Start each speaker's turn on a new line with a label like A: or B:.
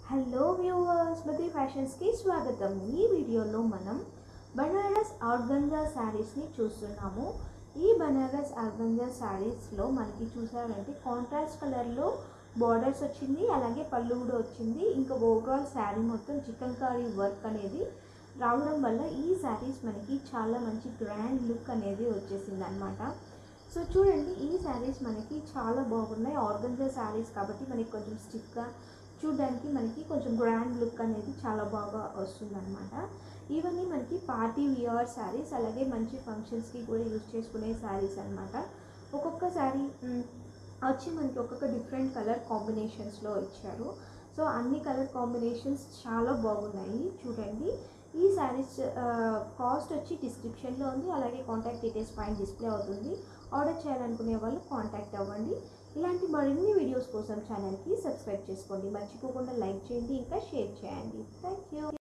A: hello viewers Madhu ఫ్యాషన్స్కి స్వాగతం ఈ వీడియోలో మనం బనారస్ ఆర్గంజా శారీస్ని చూస్తున్నాము ఈ బనారస్ ఆర్గంజా శారీస్లో మనకి చూసారంటే కాంట్రాస్ట్ కలర్లో బార్డర్స్ వచ్చింది అలాగే పళ్ళు కూడా వచ్చింది ఇంకా ఓవరాల్ శారీ మొత్తం చికెన్ కారీ వర్క్ అనేది రావడం వల్ల ఈ శారీస్ మనకి చాలా మంచి గ్రాండ్ లుక్ అనేది వచ్చేసింది అనమాట సో చూడండి ఈ శారీస్ మనకి చాలా బాగున్నాయి ఆర్గంజా శారీస్ కాబట్టి మనకి కొంచెం స్టిక్గా చూడడానికి మనకి కొంచెం గ్రాండ్ లుక్ అనేది చాలా బాగా వస్తుందన్నమాట ఇవన్నీ మనకి పార్టీ వియర్ శారీస్ అలాగే మంచి ఫంక్షన్స్కి కూడా యూజ్ చేసుకునే శారీస్ అనమాట ఒక్కొక్క శారీ మ్, వచ్చి మనకి ఒక్కొక్క డిఫరెంట్ కలర్ కాంబినేషన్స్లో ఇచ్చారు సో అన్ని కలర్ కాంబినేషన్స్ చాలా బాగున్నాయి చూడండి ఈ శారీస్ కాస్ట్ వచ్చి డిస్క్రిప్షన్లో ఉంది అలాగే కాంటాక్ట్ డీటెయిల్స్ పైన డిస్ప్లే అవుతుంది ఆర్డర్ చేయాలనుకునే వాళ్ళు కాంటాక్ట్ అవ్వండి ఇలాంటి మరిన్ని వీడియోస్ కోసం ఛానల్కి సబ్స్క్రైబ్ చేసుకోండి మర్చిపోకుండా లైక్ చేయండి ఇంకా షేర్ చేయండి థ్యాంక్ యూ